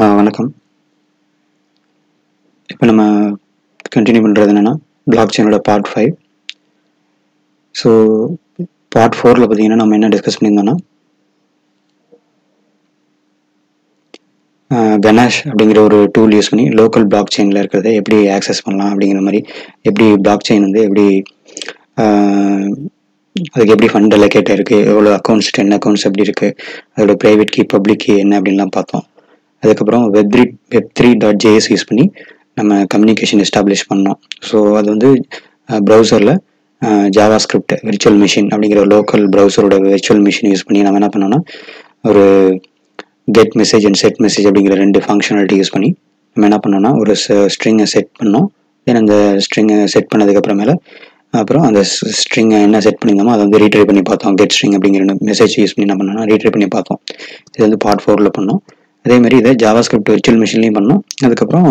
ஆ, வணக்கம் இப்போ நம்ம கண்டினியூ பண்ணுறது என்னென்னா பிளாக் செயினோட பார்ட் ஃபைவ் ஸோ பார்ட் ஃபோரில் பார்த்தீங்கன்னா நம்ம என்ன டிஸ்கஸ் பண்ணியிருந்தோம்னா கணேஷ் அப்படிங்கிற ஒரு டூல் யூஸ் பண்ணி லோக்கல் பிளாக் செயினில் இருக்கிறத எப்படி ஆக்சஸ் பண்ணலாம் அப்படிங்கிற மாதிரி எப்படி பிளாக் செயின் வந்து எப்படி ஆஹ், அதுக்கு எப்படி ஃபண்ட் அலோகேட் இருக்குது எவ்வளோ அக்கௌண்ட்ஸ் டென் அக்கௌண்ட்ஸ் எப்படி இருக்குது அதோட ப்ரைவேட் கீ பப்ளிக் கீ என்ன அப்படின்லாம் பார்த்தோம் அதுக்கப்புறம் web three web three dot JS use பண்ணி நம்ம கம்யூனிகேஷன் எஸ்டாப்ளிஷ் பண்ணோம் ஸோ அது வந்து ப்ரௌசரில் ஜாவா ஸ்கிரிப்ட் விர்ச்சுவல் மிஷின் அப்படிங்கிற லோக்கல் ப்ரௌசரோட விர்ச்சுவல் மிஷின் யூஸ் பண்ணி நம்ம என்ன பண்ணோம்னா ஒரு get message and set message அப்படிங்கிற ரெண்டு ஃபங்க்ஷனாலிட்டி யூஸ் பண்ணி நம்ம என்ன பண்ணோம்னா ஒரு ஸ்ட்ரிங்கை செட் பண்ணோம் தென் அந்த ஸ்ட்ரிங்கை செட் பண்ணதுக்கப்புறமேல அப்புறம் அந்த ஸ்ட்ரிங்கை என்ன செட் பண்ணியிருந்தோமோ அதை வந்து ரீட்ரை பண்ணி பார்த்தோம் கெட் ஸ்ட்ரிங் அப்படிங்கிற மெசேஜ் யூஸ் பண்ணி என்ன பண்ணோம்னா ரீட்ரை பண்ணி பார்த்தோம் இது வந்து பார்ட் ஃபோரில் பண்ணோம் அதே மாதிரி இதை ஜாவா ஸ்கிரிப்ட் விர்ச்சுவல் மிஷின்லையும் பண்ணோம் அதுக்கப்புறம்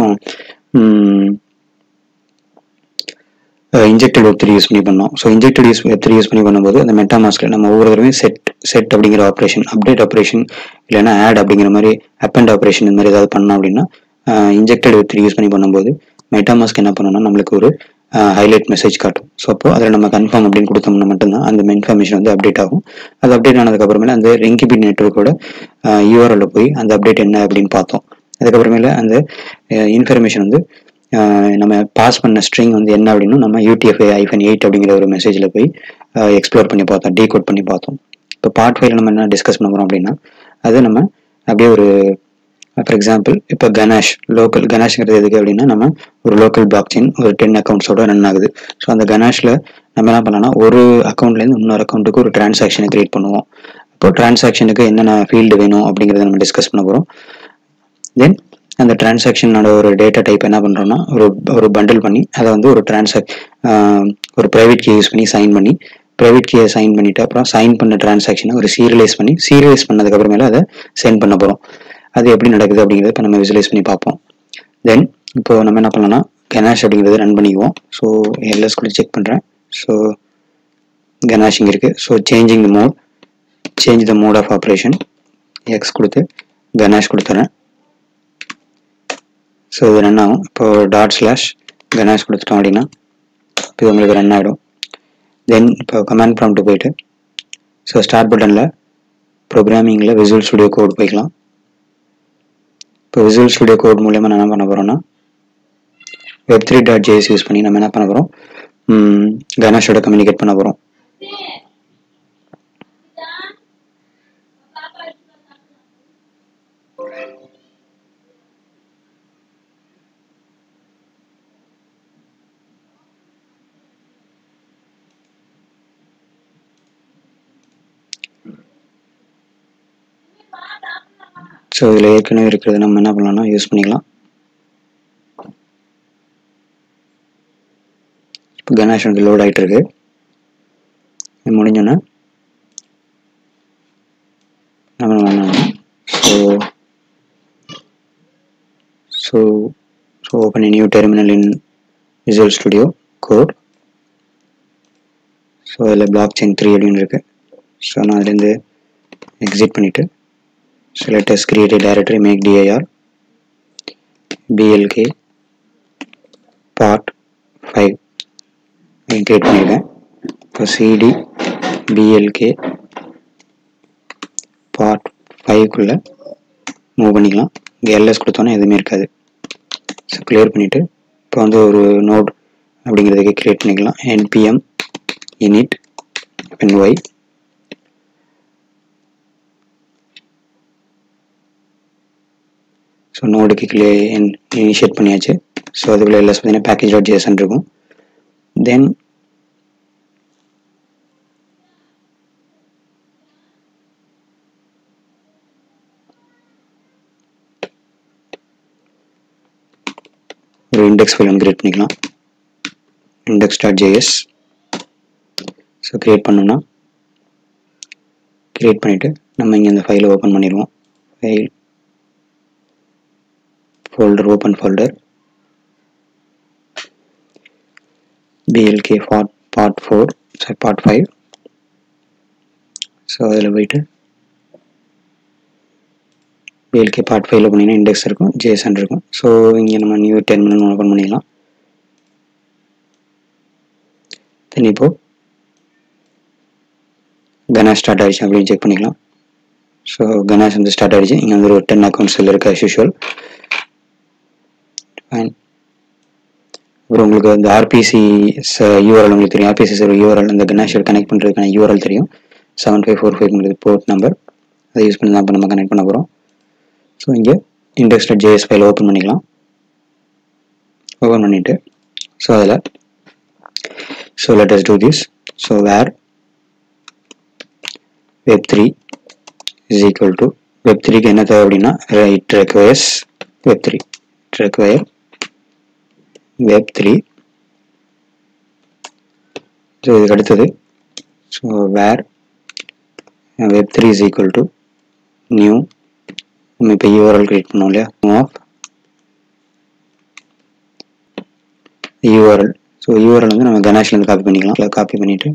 இன்ஜெக்டட் வெப் த்ரீ யூஸ் பண்ணி பண்ணோம் so injected use web three use பண்ணி பண்ணும்போது அந்த மெட்டாமாஸ்கில் நம்ம ஒவ்வொரு தடவையும் செட் செட் அப்படிங்கிற ஆப்ரேஷன் அப்டேட் ஆப்ரேஷன் இல்லைன்னா ஆட் அப்படிங்கிற மாதிரி அப்பண்ட் ஆப்ரேஷன் இந்த மாதிரி ஏதாவது பண்ணோம் அப்படின்னா இன்ஜெக்டட் வெப் த்ரீ யூஸ் பண்ணி பண்ணும்போது மெட்டாமாஸ்க் என்ன பண்ணணும்னா நம்மளுக்கு ஒரு ஹைலைட் மெசேஜ் காட்டும் ஸோ அப்போ அதில் நம்ம கன்ஃபார்ம் அப்படின்னு கொடுத்தோம்னா மட்டும்தான் அந்த இன்ஃபர்மேஷன் வந்து அப்டேட் ஆகும் அது அப்டேட் ஆனதுக்கப்புறமேல அந்த ரிங்கிபிட் நெட்ஒர்க்கோட யூஆர்எல்ல போய் அந்த அப்டேட் என்ன அப்படின்னு பார்த்தோம் அதுக்கப்புறமேல அந்த இன்ஃபர்மேஷன் வந்து அஹ், நம்ம பாஸ் பண்ண ஸ்ட்ரிங் வந்து என்ன அப்படின்னு நம்ம யூடிஎஃப்ஐ ஐஃபன் எயிட் அப்படிங்கிற ஒரு மெசேஜில் போய் எக்ஸ்ப்ளோர் பண்ணி பார்த்தோம் டீகோட் பண்ணி பார்த்தோம் இப்போ பார்ட் ஃபைவ்ல நம்ம என்ன டிஸ்கஸ் பண்ண போகிறோம் அப்படின்னா அது நம்ம அப்படியே ஒரு ஃபார் எக்ஸாம்பிள் இப்போ கணேஷ் லோக்கல் கணேஷ்ங்கிறது எதுக்கு அப்படின்னா நம்ம ஒரு லோக்கல் பிளாக் செயின் ஒரு டென் அக்கௌண்ட்ஸோட ரன் ஆகுது ஸோ அந்த கணேஷில் நம்ம என்ன பண்ணலாம்னா ஒரு அக்கௌண்ட்லேருந்து இன்னொரு அக்கௌண்ட்டுக்கு ஒரு டிரான்சாக்ஷனை கிரியேட் பண்ணுவோம் இப்போ டிரான்சாக்ஷனுக்கு என்னென்ன ஃபீல்டு வேணும் அப்படிங்கிறத நம்ம டிஸ்கஸ் பண்ண போகிறோம் தென் அந்த டிரான்சாக்ஷனோட ஒரு டேட்டா டைப் என்ன பண்ணுறோம்னா ஒரு ஒரு பண்டில் பண்ணி அதை வந்து ஒரு டிரான்சாக் ஒரு ப்ரைவேட் கீ யூஸ் பண்ணி சைன் பண்ணி ப்ரைவேட் கீயை சைன் பண்ணிட்டு அப்புறம் சைன் பண்ண டிரான்சாக்ஷனை ஒரு சீரியலைஸ் பண்ணி சீரியலைஸ் பண்ணதுக்கப்புறமேல அதை சென்ட் பண்ண போகிறோம் அது எப்படி நடக்குது அப்படிங்கிறத இப்போ நம்ம விசுவலைஸ் பண்ணி பார்ப்போம் தென் இப்போ நம்ம என்ன பண்ணலாம்னா கணேஷ் அப்படிங்கிறத ரன் பண்ணிக்குவோம் ஸோ எல்எஸ் கூட செக் பண்ணுறேன் ஸோ கணேஷ் இங்கே இருக்குது so changing the mode change the mode of operation X கொடுத்து கணேஷ் கொடுத்துறேன் ஸோ இது ரன் ஆகும் இப்போ டாட் ஸ்லாஷ் கணேஷ் கொடுத்துட்டோம் அப்படின்னா இப்போ இது உங்களுக்கு ரன் ஆகிடும் தென் இப்போ கமாண்ட் ப்ராம்ப்ட் போயிட்டு ஸோ ஸ்டார்ட் பட்டனில் ப்ரோக்ராமிங்கில் விசுவல் ஸ்டுடியோ கோட் போய்க்கலாம் இப்போ விசுவல் ஸ்டுடியோ கோட் மூலியமாக நான் என்ன பண்ண போகிறோம்னா web three dot JS use பண்ணி நம்ம என்ன பண்ண போகிறோம் கணேஷோட கம்யூனிகேட் பண்ண போகிறோம் ஸோ இதில் ஏற்கனவே இருக்கிறது நம்ம என்ன பண்ணலாம்னா யூஸ் பண்ணிக்கலாம் இப்போ கணேஷ் வந்து லோட் ஆகிட்டு இருக்கு இது முடிஞ்சோன்னே என்ன பண்ணலாம் so so so open new terminal in Visual studio Code so அதில் பிளாக் செயின் த்ரீ அப்படின்னு இருக்கு ஸோ நான் அதுலேருந்து எக்ஸிட் பண்ணிவிட்டு So let us create a directory make dir blk part 5 create பண்ணியிருக்கேன் இப்போ cd blk part 5குள்ளே மூவ் பண்ணிக்கலாம் இங்கே எல்எஸ் கொடுத்தோன்னே எதுவுமே இருக்காது ஸோ கிளியர் பண்ணிவிட்டு இப்போ வந்து ஒரு நோட் அப்படிங்கிறதுக்கு கிரியேட் பண்ணிக்கலாம் npm init ny ஸோ நோடுக்கு கிளியர் இனிஷியேட் பண்ணியாச்சு ஸோ அதுக்குள்ள எல்லாம் பார்த்தீங்கன்னா பேக்கேஜ் டாட் ஜேசன் இருக்கும் தென் ஒரு இண்டெக்ஸ் ஃபைல் வந்து கிரியேட் பண்ணிக்கலாம் index dot JS so create பண்ணோம்னா கிரியேட் பண்ணிவிட்டு நம்ம இங்கே இந்த ஃபைலை ஓப்பன் பண்ணிடுவோம் file folder open folder blk part part 4 sorry part 5 so அதில் போயிட்டு பிஎல்கே பார்ட் ஃபைவ்ல போனீங்கன்னா இண்டெக்ஸ் இருக்கும் ஜேசன் இருக்கும் ஸோ இங்கே நம்ம நியூ டெர்மினல் ஓப்பன் பண்ணிக்கலாம் தென் இப்போ கணேஷ் ஸ்டார்ட் ஆயிடுச்சு அப்படின்னு செக் பண்ணிக்கலாம் ஸோ கணேஷ் வந்து ஸ்டார்ட் ஆயிடுச்சு இங்கே வந்து ஒரு டென் அக்கௌண்ட்ஸில் இருக்கு as usual ஃபைன் அப்புறம் உங்களுக்கு இந்த ஆர்பிசி யூஆர்எல் உங்களுக்கு தெரியும் ஆர்பிசி சர்வர் யூஆர்எல் இந்த கணேஷோட கனெக்ட் பண்ணுறதுக்கான யூஆர்எல் தெரியும் செவன் ஃபைவ் ஃபோர் ஃபைவ்ங்கிறது போர்ட் நம்பர் அதை யூஸ் பண்ணி தான் இப்போ நம்ம கனெக்ட் பண்ண போகிறோம் ஸோ இங்கே index dot JS file open பண்ணிக்கலாம் ஓப்பன் பண்ணிவிட்டு ஸோ அதில் so let us do this so var web three is equal to web த்ரீக்கு என்ன தேவை அப்படின்னா it requires web three it require web three so இதுக்கு அடுத்தது so var web three is equal to new நம்ம இப்போ URL create பண்ணோம் இல்லையா ஆஃப் யூஆர்எல் ஸோ யூஆர்எல் வந்து நம்ம கணேஷ்லேருந்து காப்பி பண்ணிக்கலாம் காப்பி பண்ணிவிட்டு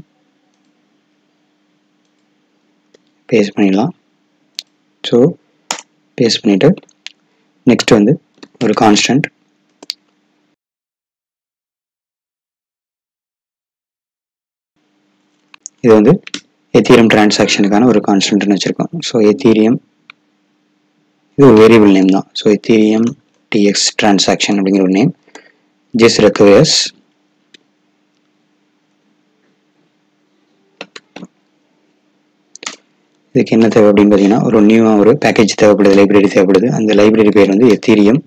பேஸ்ட் பண்ணிடலாம் ஸோ பேஸ்ட் பண்ணிவிட்டு நெக்ஸ்ட் வந்து ஒரு கான்ஸ்டன்ட் இது வந்து எத்தீரியம் டிரான்சாக்ஷனுக்கான ஒரு கான்ஸ்டன்ட்னு வச்சுருக்கோம் ஸோ எத்தீரியம் இது ஒரு வேரியபிள் நேம் தான் ஸோ எத்தீரியம் டிஎக்ஸ் டிரான்சாக்ஷன் அப்படிங்கிற ஒரு நேம் ஜிஸ் ரெக்வயர்ஸ் இதுக்கு என்ன தேவை அப்படின்னு பார்த்தீங்கன்னா ஒரு நியூவாக ஒரு பேக்கேஜ் தேவைப்படுது லைப்ரரி தேவைப்படுது அந்த லைப்ரரி பேர் வந்து Ethereum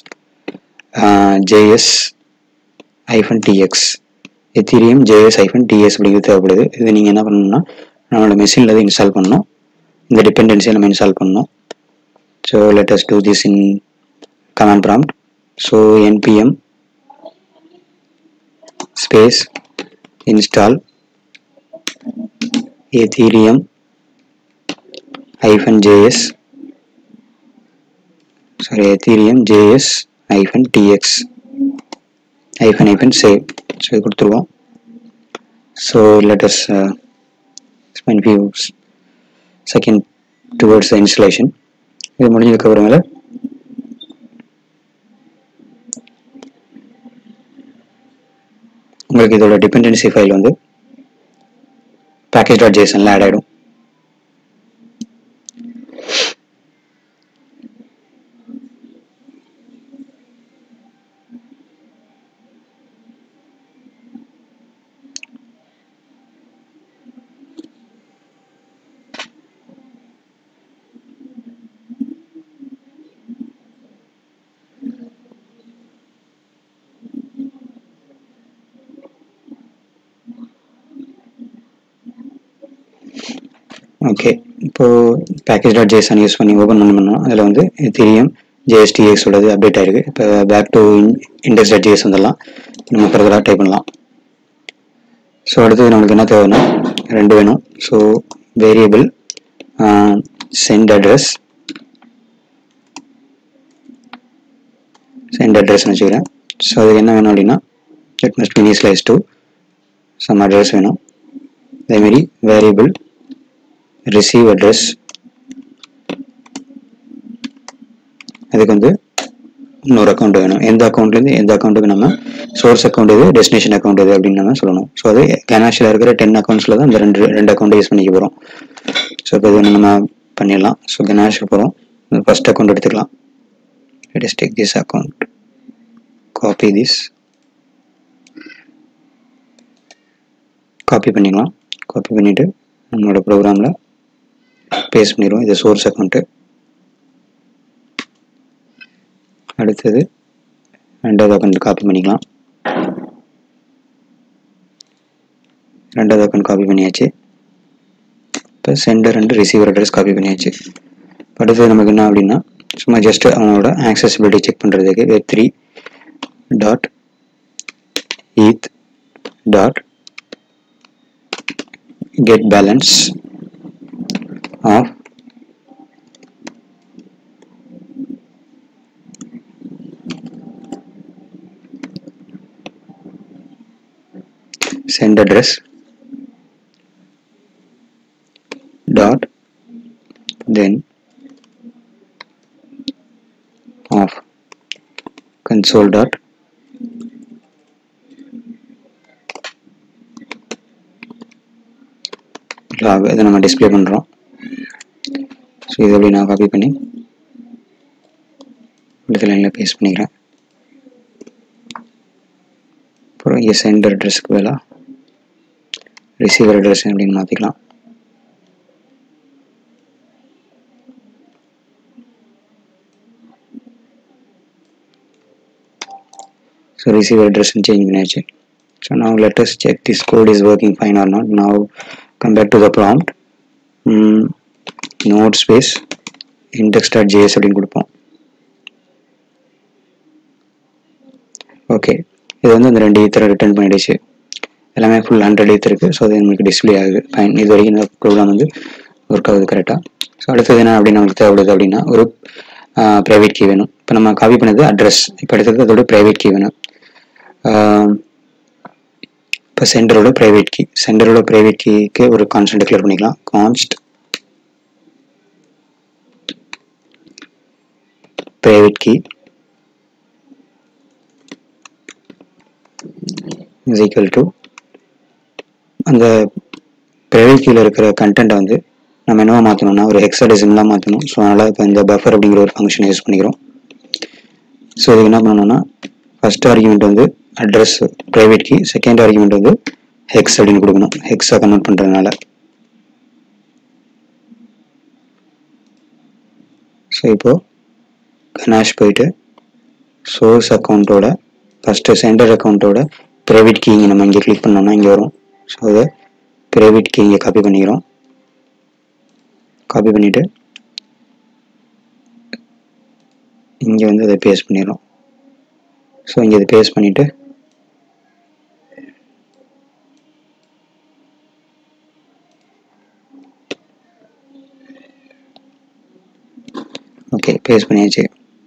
JS hyphen TX Ethereum JS hyphen TX அப்படிங்கிறது தேவைப்படுது இது நீங்கள் என்ன பண்ணணும்னா நம்மளோட மெஷினில் தான் இன்ஸ்டால் பண்ணணும் இந்த டிபெண்டன்சியை நம்ம இன்ஸ்டால் பண்ணணும் so let us do this in command prompt so NPM space install Ethereum hyphen js sorry ethereum js hyphen tx hyphen hyphen save so இது கொடுத்துருவோம் so let us uh, spend few second towards the installation இது முடிஞ்சதுக்கு அப்புறமேல உங்களுக்கு இதோட dependency file வந்து package dot ஜேசனில் add ஆகிடும் ஓகே இப்போது பேக்கேஜ் டாட் ஜேசன் யூஸ் பண்ணி ஓப்பன் பண்ண பண்ணோம் அதில் வந்து தெரியும் ஜேஎஸ்டிஎக்ஸ் உள்ளது அப்டேட் ஆயிருக்கு இப்போ back to index dot JS வந்துடலாம் நம்ம ஃபர்தராக டைப் பண்ணலாம் ஸோ அடுத்தது நம்மளுக்கு என்ன தேவைன்னா ரெண்டு வேணும் so variable send address send அட்ரஸ்னு வச்சுக்கிறேன் ஸோ அதுக்கு என்ன வேணும் அப்படின்னா it must mini slice to some address வேணும் அதேமாரி வேரியபிள் ரிசீவ் அட்ரஸ் அதுக்கு வந்து இன்னொரு அக்கௌண்ட் வேணும் எந்த அக்கௌண்ட்லேருந்து எந்த அக்கௌண்ட்டுக்கு நம்ம சோர்ஸ் அக்கௌண்ட் இது டெஸ்டினேஷன் அக்கௌண்ட் இது அப்படின்னு நம்ம சொல்லணும் ஸோ அது கேனாஷில் இருக்கிற டென் அக்கௌண்ட்ஸில் தான் இந்த ரெண்டு ரெண்டு அக்கௌண்ட் யூஸ் பண்ணிக்க போகிறோம் ஸோ இப்போ இது நம்ம பண்ணிடலாம் ஸோ கனாஷ் போகிறோம் ஃபர்ஸ்ட் அக்கௌண்ட் எடுத்துக்கலாம் let us take this account copy this காப்பி பண்ணிக்கலாம் காப்பி பண்ணிவிட்டு நம்மளோட ப்ரோக்ராமில் பேஸ்ட் பண்ணிடுவோம் இது சோர்ஸ் அக்கௌண்ட்டு அடுத்தது ரெண்டாவது அக்கௌண்ட் காப்பி பண்ணிக்கலாம் ரெண்டாவது அக்கௌண்ட் காப்பி பண்ணியாச்சு இப்போ sender and receiver address copy பண்ணியாச்சு அடுத்தது நமக்கு என்ன அப்படின்னா சும்மா ஜஸ்ட் அவங்களோட ஆக்சசிபிலிட்டி செக் பண்ணுறதுக்கு web three dot eth dot get balance of send address dot then of console dot log இதை நம்ம டிஸ்பிளே பண்ணுறோம் ஸோ இதை எப்படி நான் காப்பி பண்ணி அடுத்த லைனில் பேஸ்ட் பண்ணிக்கிறேன் அப்புறம் இங்கே சென்டர் அட்ரஸ்க்கு வேலை ரிசீவர் அட்ரஸ் அப்படின்னு மாற்றிக்கலாம் ஸோ ரிசீவர் அட்ரஸ் சேஞ்ச் பண்ணியாச்சு so now let us check this code is working fine or not now come back to the prompt mm, node space index.js அப்படின்னு கொடுப்போம் ஓகே இது வந்து அந்த ரெண்டு ஈத்தரை ரிட்டர்ன் பண்ணிடுச்சு எல்லாமே ஃபுல் ஹண்ட்ரட் ஈத் இருக்குது ஸோ அது நமக்கு டிஸ்பிளே ஆகுது ஃபைன் இது வரைக்கும் இந்த ப்ரோக்ராம் வந்து ஒர்க் ஆகுது கரெக்டாக ஸோ அடுத்தது என்ன அப்படின்னு நமக்கு தேவைப்படுது அப்படின்னா ஒரு ப்ரைவேட் கீ வேணும் இப்போ நம்ம காப்பி பண்ணது அட்ரஸ் இப்போ அடுத்தது அதோட ப்ரைவேட் கீ வேணும் இப்போ சென்டரோட ப்ரைவேட் கீ சென்டரோட ப்ரைவேட் கீக்கு ஒரு கான்ஸ்டன்ட் டிக்ளேர் பண்ணிக்கலாம் const private key is equal to அந்த ப்ரைவேட் கீயில் இருக்கிற கண்டென்ட்டை வந்து நம்ம என்னவா மாற்றணும்னா ஒரு ஹெக்ஸாடெசிமலாக மாற்றணும் ஸோ அதனால் இப்போ இந்த பஃபர் அப்படிங்கிற ஒரு ஃபங்க்ஷனை யூஸ் பண்ணிக்கிறோம் ஸோ இதுக்கு என்ன பண்ணணும்னா ஃபர்ஸ்ட் ஆர்குமெண்ட் வந்து address private key second argument வந்து ஹெக்ஸ் அப்படின்னு கொடுக்கணும் ஹெக்ஸாக கன்வெர்ட் பண்ணுறதுனால ஸோ இப்போது கனாஷ் போயிட்டு சோர்ஸ் அக்கௌண்ட்டோட ஃபஸ்ட்டு சென்டர் அக்கௌண்ட்டோட ப்ரைவேட் கீ இங்கே நம்ம இங்கே கிளிக் பண்ணோம்னா இங்கே வரும் ஸோ அதை ப்ரைவேட் கீ இங்கே காப்பி பண்ணிக்கிறோம் காப்பி பண்ணிவிட்டு இங்கே வந்து அதை பேஸ்ட் பண்ணிடுறோம் ஸோ இங்கே இதை பேஸ்ட் பண்ணிவிட்டு ஓகே பேஸ்ட் பண்ணியாச்சு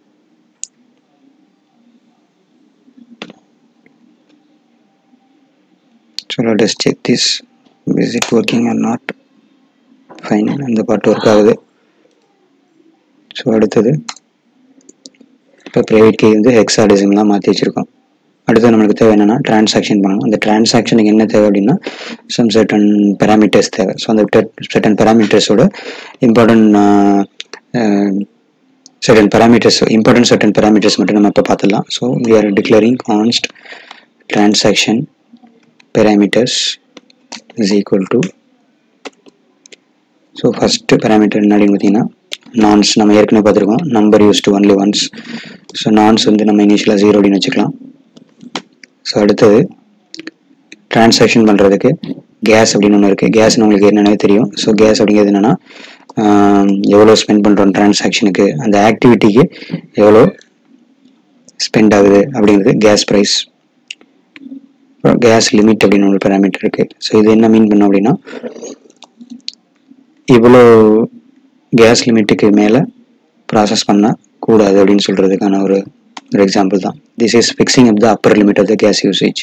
so let us check this is it working or not fine அந்த பாட்டு ஒர்க் ஆகுது ஸோ அடுத்தது இப்போ ப்ரைவேட் கீ வந்து ஹெக்ஸாடிசம்லாம் மாற்றி வச்சுருக்கோம் அடுத்து நம்மளுக்கு தேவை என்னென்னா டிரான்சாக்ஷன் பண்ணணும் அந்த டிரான்சாக்ஷனுக்கு என்ன தேவை அப்படின்னா சம் சர்டன் பேராமீட்டர்ஸ் தேவை ஸோ அந்த சர்டன் பேராமீட்டர்ஸோட important certain parameters important certain parameters மட்டும் நம்ம இப்போ பார்த்துடலாம் ஸோ we are declaring const transaction parameters is equal to so first parameter என்ன அப்படின்னு பார்த்தீங்கன்னா நான்ஸ் நம்ம ஏற்கனவே பார்த்துருக்கோம் number use to only once so nonce வந்து நம்ம இனிஷியலாக ஜீரோ அப்படின்னு வச்சுக்கலாம் ஸோ அடுத்தது டிரான்சாக்ஷன் பண்ணுறதுக்கு கேஸ் அப்படின்னு ஒன்று இருக்குது கேஸ்னு உங்களுக்கு என்னென்ன தெரியும் ஸோ கேஸ் அப்படிங்கிறது என்னென்னா எவ்வளோ ஸ்பெண்ட் பண்ணுறோம் டிரான்சாக்ஷனுக்கு அந்த ஆக்டிவிட்டிக்கு எவ்வளோ ஸ்பெண்ட் ஆகுது அப்படிங்கிறது கேஸ் ப்ரைஸ் அப்புறம் கேஸ் லிமிட் அப்படின்னு ஒரு பேராமீட்டர் இருக்குது ஸோ இது என்ன மீன் பண்ணோம் அப்படின்னா இவ்வளோ கேஸ் லிமிட்டுக்கு மேலே ப்ராசஸ் பண்ண கூடாது அப்படின்னு சொல்கிறதுக்கான ஒரு ஒரு எக்ஸாம்பிள் தான் this is fixing up the upper limit of the gas usage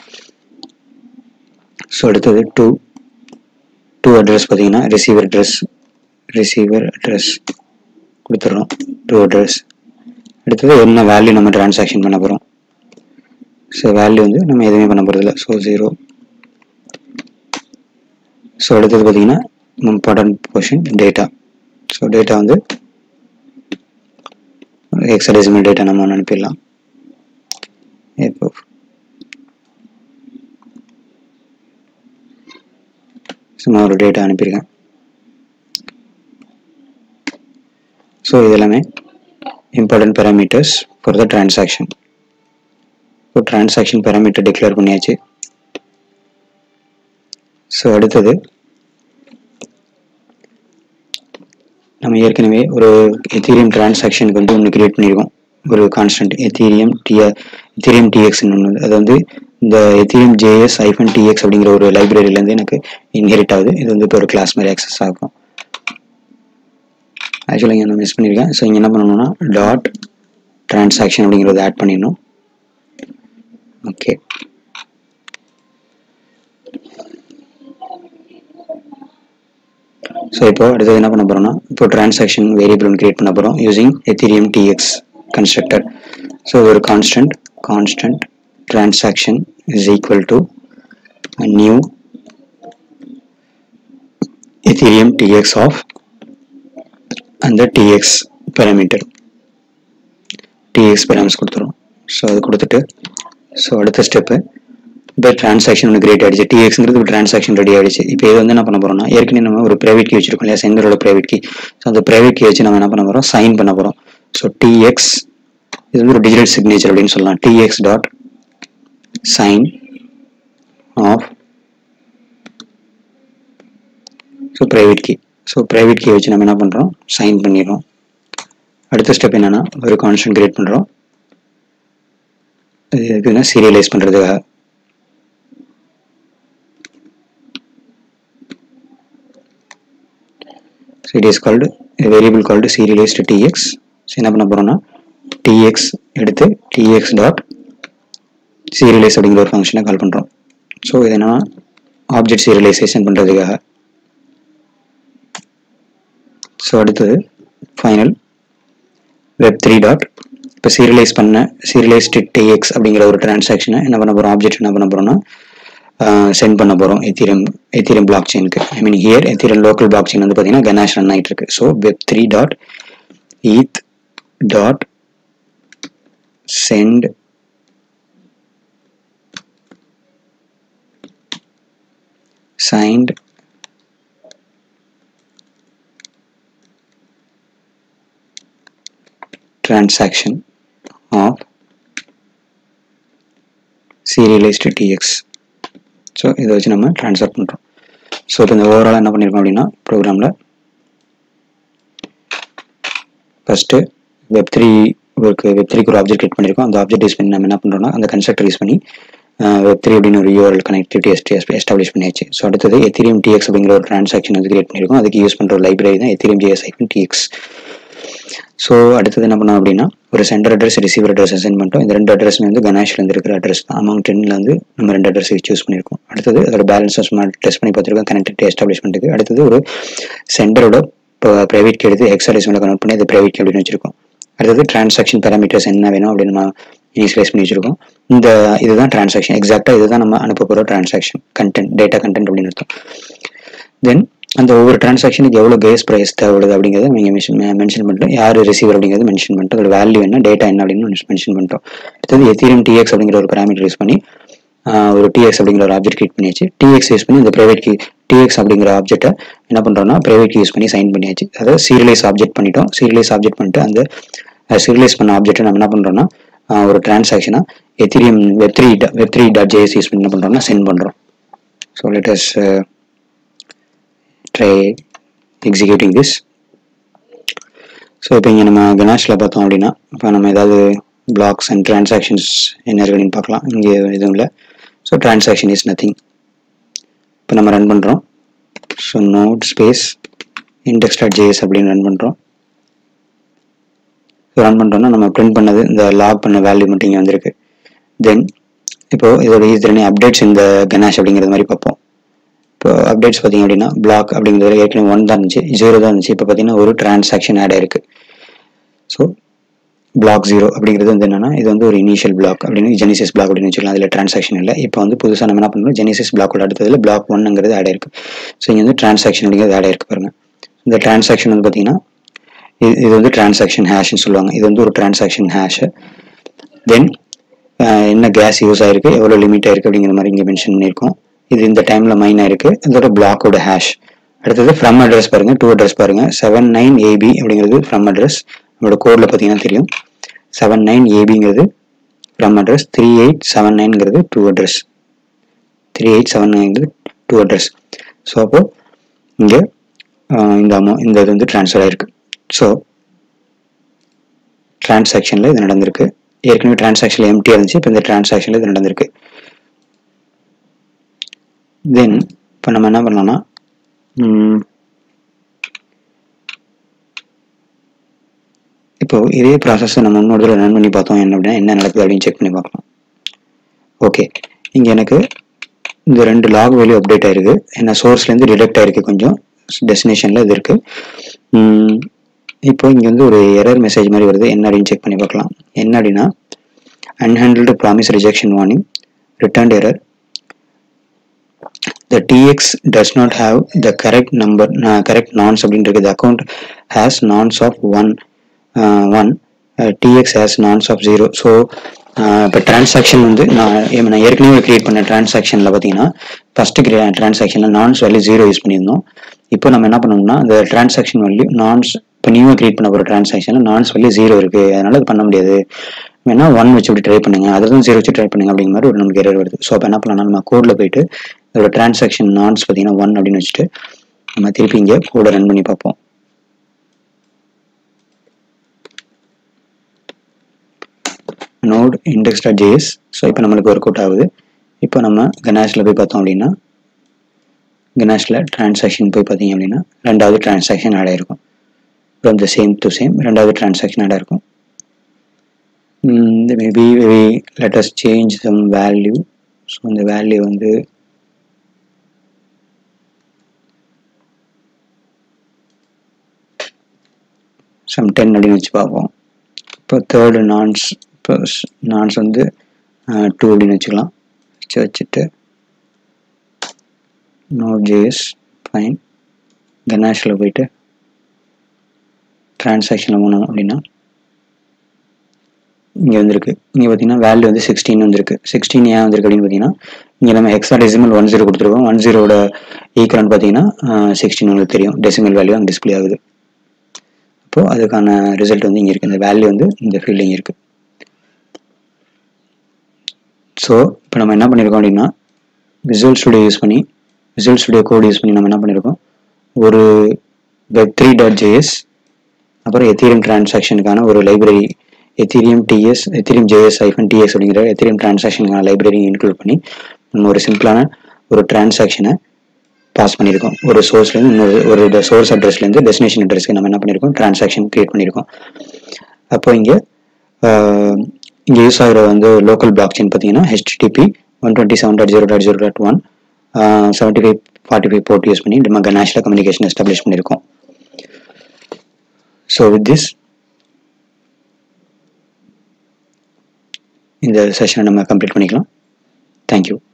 so அடுத்தது டூ டூ அட்ரஸ் பார்த்தீங்கன்னா ரிசீவர் அட்ரஸ் ரிசீவர் அட்ரஸ் கொடுத்துட்றோம் டூ அட்ரஸ் அடுத்தது என்ன வேல்யூ நம்ம டிரான்சாக்ஷன் பண்ண போகிறோம் ஸோ வேல்யூ வந்து நம்ம எதுவுமே பண்ண போகிறதில்ல ஸோ ஜீரோ ஸோ அடுத்தது பார்த்தீங்கன்னா important portion data so data வந்து எக்ஸடெசிமல் டேட்டா நம்ம ஒன்று அனுப்பிடலாம் இப்போ சும்மா ஒரு டேட்டா அனுப்பியிருக்கேன் ஸோ இது எல்லாமே important parameters for the transaction இப்போ டிரான்சாக்ஷன் பேராமீட்டர் டிக்ளேர் பண்ணியாச்சு ஸோ அடுத்தது நம்ம ஏற்கனவே ஒரு எத்தீரியம் டிரான்சாக்ஷனுக்கு வந்து ஒன்று கிரியேட் பண்ணியிருக்கோம் ஒரு கான்ஸ்டன்ட் எத்தீரியம் டிய எத்தீரியம் டிஎக்ஸ்னு ஒன்று அது வந்து இந்த எத்தீரியம் ஜேஎஸ் ஐஃபன் டிஎக்ஸ் அப்படிங்கிற ஒரு லைப்ரரியிலேருந்து எனக்கு இன்ஹெரிட் ஆகுது இது வந்து இப்போ ஒரு கிளாஸ் மாதிரி ஆக்சஸ் ஆகும் ஆக்சுவலாக இங்கே நான் மிஸ் பண்ணியிருக்கேன் ஸோ இங்கே என்ன பண்ணணும்னா டாட் டிரான்சாக்ஷன் அப்படிங்கிறத ஆட் பண்ணிடணும் ஓகே ஸோ இப்போ அடுத்தது என்ன பண்ண போகிறோம்னா இப்போ டிரான்சாக்ஷன் வேரியபிள் ஒன்று கிரியேட் பண்ண போகிறோம் using Ethereum TX constructor so ஒரு constant constant transaction is equal to new ethereum tx of அந்த tx parameter tx parameters கொடுத்துரும் ஸோ அது கொடுத்துட்டு ஸோ அடுத்த ஸ்டெப்பு இப்போ டிரான்சாக்ஷன் ஒன்று கிரியேட் ஆயிடுச்சு டிஎக்ஸ்ங்கிறது ஒரு டிரான்சாக்ஷன் ரெடி ஆயிடுச்சு இப்போ இது வந்து என்ன பண்ண போறோம்னா ஏற்கனவே நம்ம ஒரு பிரைவேட் கீ வச்சிருக்கோம் இல்லையா சென்டரோட பிரைவேட் கீ ஸோ அந்த பிரைவேட் கீ வச்சு நம்ம என்ன பண்ண போறோம் சைன் பண்ண போறோம் ஸோ டிஎக்ஸ் இது வந்து ஒரு டிஜிட்டல் சிக்னேச்சர் அப்படின்னு சொல்லலாம் TX dot sign of so private key so private key வச்சு நம்ம என்ன பண்ணுறோம் சைன் பண்ணிடுறோம் அடுத்த ஸ்டெப் என்னன்னா ஒரு கான்ஸ்டன்ட் கிரியேட் பண்ணுறோம் இது எதுக்குன்னா சீரியலைஸ் பண்ணுறதுக்காக so it is called a variable called serialized tx so என்ன பண்ண போறோம்னா tx எடுத்து tx டாட் serialize அப்படிங்கிற ஒரு ஃபங்க்ஷனை கால் பண்றோம் ஸோ இது என்னன்னா ஆப்ஜெக்ட் சீரியலைசேஷன் பண்றதுக்காக ஸோ அடுத்தது ஃபைனல் வெப் த்ரீ டாட் இப்போ சீரியலைஸ் பண்ண சீரியலைஸ்டு டிஎக்ஸ் அப்படிங்கிற ஒரு டிரான்சாக்ஷனை என்ன பண்ண போகிறோம் ஆப்ஜெக்ட் என்ன பண்ண போகிறோம்னா சென்ட் பண்ண போகிறோம் எத்திரியம் எத்திரியம் பிளாக் செயினுக்கு I mean here Ethereum local block chain வந்து பார்த்தீங்கன்னா கணேஷ் ரன் ஆகிட்டு இருக்கு so web three dot eth dot send signed transaction of serialized tx so இதை வச்சு நம்ம ட்ரான்ஸ்ஃபர் பண்ணுறோம் ஸோ இப்போ இந்த ஓவராலாக என்ன பண்ணியிருக்கோம் அப்படின்னா ப்ரோக்ராமில் ஃபஸ்ட்டு வெப் த்ரீ ஒர்க்கு வெப் த்ரீக்கு ஒரு ஆப்ஜெக்ட் கிரியேட் பண்ணியிருக்கோம் அந்த ஆப்ஜெக்ட் யூஸ் பண்ணி நம்ம என்ன பண்ணுறோம்னா அந்த கன்ஸ்ட்ரக்டர் யூஸ் பண்ணி வெப் த்ரீ அப்படின்னு ஒரு யூஆர்எல் கனெக்டிவிட்டி எஸ்டி எஸ்டாப்ளிஷ் பண்ணியாச்சு ஸோ அடுத்தது எத்திரியம் டிஎக்ஸ் அப்படிங்கிற ஒரு ட்ரான்சாக்ஷன் வந்து கிரியேட் பண்ணியிருக்கோம் அதுக்கு யூஸ் பண்ணுற ஒரு லைப்ரரி தான் Ethereum JS hyphen TX so அடுத்தது என்ன பண்ணோம் அப்படின்னா ஒரு sender address receiver address send பண்ணிட்டோம் இந்த ரெண்டு அட்ரஸுமே வந்து கணேஷ்லேருந்து இருக்கிற அட்ரஸ் தான் அமௌண்ட் டென்னில் வந்து நம்ம ரெண்டு அட்ரஸ் சூஸ் பண்ணியிருக்கோம் அடுத்தது அதோட பேலன்ஸஸ் டெஸ்ட் பண்ணி பார்த்துருக்கோம் கனெக்டிவிட்டி எஸ்டாப்ளிஷ் பண்ணுறதுக்கு அடுத்தது ஒரு சென்டரோட இப்போ ப்ரைவேட் கீ எடுத்து எக்ஸாலிஸ்மெண்ட்டில் கனெக்ட் பண்ணி அது ப்ரைவேட் கீ அப்படின்னு வச்சிருக்கோம் அடுத்தது டிரான்சாக்ஷன் பேராமீட்டர்ஸ் என்ன வேணும் அப்படின்னு நம்ம இனிஷியலைஸ் பண்ணி வச்சிருக்கோம் இந்த இதுதான் டிரான்சாக்ஷன் எக்ஸாக்டாக இதுதான் நம்ம அனுப்ப போகிற டிரான்சாக்ஷன் கண்டென்ட் டேட்டா கண்டென்ட் அப்படின்னு அர்த்தம் தென் அந்த ஒவ்வொரு டிரான்சாக்ஷனுக்கு எவ்வளோ கேஸ் ப்ரைஸ் தேவைப்படுது அப்படிங்கிறத நீங்கள் மென்ஷன் மென்ஷன் பண்ணிட்டோம் யார் ரிசீவர் அப்படிங்கிறது மென்ஷன் பண்ணிட்டோம் அதோட வேல்யூ என்ன டேட்டா என்ன அப்படின்னு மென்ஷன் பண்ணிட்டோம் அடுத்தது எத்தீரியம் டிஎக்ஸ் அப்படிங்கிற ஒரு பேராமீட்டர் யூஸ் பண்ணி ஒரு டிஎக்ஸ் அப்படிங்கிற ஒரு ஆப்ஜெக்ட் கிரியேட் பண்ணியாச்சு டிஎக்ஸ் யூஸ் பண்ணி இந்த ப்ரைவேட் கீ டிஎக்ஸ் அப்படிங்கிற ஆப்ஜெக்ட்டை என்ன பண்ணுறோம்னா ப்ரைவேட் கீ யூஸ் பண்ணி சைன் பண்ணியாச்சு அதாவது சீரியலைஸ் ஆப்ஜெக்ட் பண்ணிட்டோம் சீரியலைஸ் ஆப்ஜெக்ட் பண்ணிட்டு அந்த சீரியலைஸ் பண்ண ஆப்ஜெக்ட்டை நம்ம என்ன பண்ணுறோம்னா ஒரு டிரான்சாக்ஷனாக Ethereum web three web three dot JS use பண்ணி என்ன பண்ணுறோம்னா சென்ட் பண்ணுறோம் so let's try executing this so இப்போ இங்கே நம்ம கணேஷில் பார்த்தோம் அப்படின்னா இப்போ நம்ம ஏதாவது பிளாக்ஸ் அண்ட் டிரான்சாக்ஷன்ஸ் என்ன இருக்குன்னு பார்க்கலாம் இங்கே எதுவும் இல்லை ஸோ டிரான்சாக்ஷன் இஸ் நத்திங் இப்போ நம்ம ரன் பண்ணுறோம் so node space index dot JS அப்படின்னு ரன் பண்ணுறோம் ரன் பண்ணுறோம்னா நம்ம பிரிண்ட் பண்ணது இந்த லாக் பண்ண வேல்யூ மட்டும் இங்கே வந்திருக்கு தென் இப்போ இதோட இது அப்டேட்ஸ் இந்த கணேஷ் அப்படிங்கிறது மாதிரி பார்ப்போம் இப்போ அப்டேட்ஸ் பார்த்தீங்க அப்படின்னா பிளாக் அப்படிங்கிறது ஏற்கனவே ஒன் தான் இருந்துச்சு ஜீரோ தான் இருந்துச்சு இப்போ பார்த்தீங்கன்னா ஒரு டிரான்சாக்ஷன் ஆட் ஆயிருக்கு ஸோ பிளாக் ஜீரோ அப்படிங்கிறது வந்து என்னன்னா இது வந்து ஒரு இனிஷியல் பிளாக் அப்படின்னு ஜெனிசிஸ் பிளாக் அப்படின்னு வச்சுக்கலாம் அதில் டிரான்சாக்ஷன் இல்லை இப்போ வந்து புதுசாக நம்ம என்ன பண்ணுறோம் ஜெனிசிஸ் பிளாக்கோட அடுத்ததில் பிளாக் ஒன்னுங்கிறது ஆட் ஆயிருக்கு ஸோ இங்கே வந்து டிரான்சாக்ஷன் அப்படிங்கிறது ஆட் ஆயிருக்கு பாருங்க இந்த டிரான்சாக்ஷன் வந்து பார்த்தீங்கன்னா இது இது வந்து டிரான்சாக்ஷன் ஹேஷ்னு சொல்லுவாங்க இது வந்து ஒரு டிரான்சாக்ஷன் ஹேஷ் தென் என்ன கேஸ் யூஸ் ஆயிருக்கு எவ்வளோ லிமிட் ஆயிருக்கு அப்படிங்கிற மாதிரி இங்கே மென்ஷன் பண்ணியிருக்கோம் இது இந்த டைம்ல மைன் ஆயிருக்கு இதோட பிளாக்கோட ஹேஷ் அடுத்தது ஃப்ரம் அட்ரஸ் பாருங்க டூ அட்ரஸ் பாருங்க செவன் நைன் ஏபி அப்படிங்கிறது ஃப்ரம் அட்ரஸ் நம்மளோட கோட்ல பார்த்தீங்கன்னா தெரியும் செவன் நைன் ஏபிங்கிறது from address three eight seven நைன்ங்கிறது to address three eight seven நைன்ங்கிறது டூ அட்ரஸ் ஸோ அப்போ இங்கே இந்த அமௌ இந்த இது வந்து ட்ரான்ஸ்ஃபர் ஆயிருக்கு ஸோ டிரான்சாக்ஷனில் இது நடந்திருக்கு ஏற்கனவே டிரான்சாக்ஷனில் எம்டியாக இருந்துச்சு இப்போ இந்த டிரான்சாக்ஷனில் இது நடந்திருக்கு தென் இப்போ நம்ம என்ன பண்ணலாம்னா இப்போ இதே ப்ராசஸை நம்ம இன்னொரு தடவை ரன் பண்ணி பார்த்தோம் என்ன அப்படின்னா என்ன நடக்குது அப்படின்னு செக் பண்ணி பார்க்கலாம் ஓகே இங்கே எனக்கு இந்த ரெண்டு லாக் வேல்யூ அப்டேட் ஆயிருக்கு என்ன சோர்ஸ்லேருந்து டிடெக்ட் ஆயிருக்கு கொஞ்சம் டெஸ்டினேஷனில் இது இருக்கு இப்போ இங்கே வந்து ஒரு எரர் மெசேஜ் மாதிரி வருது என்ன அப்படின்னு செக் பண்ணி பார்க்கலாம் என்ன அப்படின்னா unhandled promise rejection warning returned error the tx does not have the correct number uh, correct nonce அப்படின்னு இருக்கு the account has nonce of 1 uh, 1 uh, tx has nonce of 0 so இப்போ டிரான்சாக்ஷன் வந்து நான் ஏ- நான் ஏற்கனவே கிரியேட் பண்ண டிரான்சாக்ஷனில் பார்த்தீங்கன்னா ஃபஸ்ட்டு டிரான்சாக்ஷனில் நான்ஸ் வேல்யூ ஜீரோ யூஸ் பண்ணியிருந்தோம் இப்போ நம்ம என்ன பண்ணோம்னா அந்த டிரான்சாக்ஷன் வேல்யூ நான்ஸ் இப்போ நியூவாக கிரியேட் பண்ண போகிற டிரான்சாக்ஷனில் நான்ஸ் வேல்யூ ஜீரோ இருக்குது அதனால அது பண்ண முடியாது வேணா ஒன் வச்சு இப்படி ட்ரை பண்ணுங்க அதுதான் ஜீரோ வச்சு ட்ரை பண்ணுங்க அப்படிங்கிற மாதிரி ஒரு நமக்கு எரர் வருது ஸோ அப்போ என்ன பண்ணலாம் நம்ம கோடில் போயிட்டு இதோட டிரான்சாக்ஷன் நான்ஸ் பார்த்தீங்கன்னா ஒன் அப்படின்னு வச்சுட்டு நம்ம திருப்பி இங்கே கோடை ரன் பண்ணி பார்ப்போம் node index dot JS so இப்போ நம்மளுக்கு ஒர்க் அவுட் ஆகுது இப்போ நம்ம கணேஷில் போய் பார்த்தோம் அப்படின்னா கணேஷில் டிரான்சாக்ஷன் போய் பார்த்தீங்க அப்படின்னா ரெண்டாவது டிரான்சாக்ஷன் ஆட் ஆயிருக்கும் from the same to same ரெண்டாவது டிரான்சாக்ஷன் ஆட் ஆயிருக்கும் maybe maybe let us change some value so இந்த வேல்யூ வந்து சம் டென் அப்படின்னு வச்சு பார்ப்போம் இப்போ தேர்டு நான்ஸ் இப்போ நான்ஸ் வந்து டூ அப்படின்னு வச்சுக்கலாம் வச்சு வச்சுட்டு நோட் ஜேஎஸ் ஃபைன் கணேஷில் போயிட்டு டிரான்சாக்ஷனில் போனோம் அப்படின்னா இங்கே வந்திருக்கு இங்கே பார்த்தீங்கன்னா வேல்யூ வந்து சிக்ஸ்டீன் வந்திருக்கு சிக்ஸ்டீன் ஏன் வந்திருக்கு அப்படின்னு பார்த்தீங்கன்னா இங்கே நம்ம எக்ஸா டெசிமல் ஒன் ஜீரோ கொடுத்துருக்கோம் ஒன் ஜீரோட ஈக்குவல்னு பார்த்தீங்கன்னா சிக்ஸ்டீன் உங்களுக்கு தெரியும் டெசிமல் வேல்யூ அங்கே டிஸ்பிளே ஆகுது அப்போ அதுக்கான ரிசல்ட் வந்து இங்கே இருக்குது இந்த வேல்யூ வந்து இந்த ஃபீல்டு இங்கே இருக்குது ஸோ இப்போ நம்ம என்ன பண்ணியிருக்கோம் அப்படின்னா விசுவல் ஸ்டுடியோ யூஸ் பண்ணி விசுவல் ஸ்டுடியோ கோட் யூஸ் பண்ணி நம்ம என்ன பண்ணியிருக்கோம் ஒரு வெப் த்ரீ டாட் ஜேஎஸ் அப்புறம் எத்தீரியம் டிரான்சாக்ஷனுக்கான ஒரு library Ethereum TS Ethereum JS hyphen TS அப்படிங்கிற எத்தீரியம் டிரான்சாக்ஷனுக்கான லைப்ரரி இன்க்ளூட் பண்ணி நம்ம ஒரு சிம்பிளான ஒரு டிரான்சாக்ஷனை பாஸ் பண்ணியிருக்கோம் ஒரு சோர்ஸ்லேருந்து இன்னொரு ஒரு சோர்ஸ் அட்ரஸ்லேருந்து டெஸ்டினேஷன் அட்ரஸ்க்கு நம்ம என்ன பண்ணியிருக்கோம் டிரான்சாக்ஷன் கிரியேட் பண்ணியிருக்கோம் அப்போ இங்கே இங்கே யூஸ் ஆகிற வந்து லோக்கல் பிளாக் செயின் பார்த்தீங்கன்னா HTTP one twenty seven dot zero dot zero dot one seventy five forty five port use பண்ணி நம்ம நேஷனல் கம்யூனிகேஷன் எஸ்டாப்ளிஷ் பண்ணியிருக்கோம் ஸோ வித் திஸ் இந்த செஷனை நம்ம கம்ப்ளீட் பண்ணிக்கலாம் தேங்க்யூ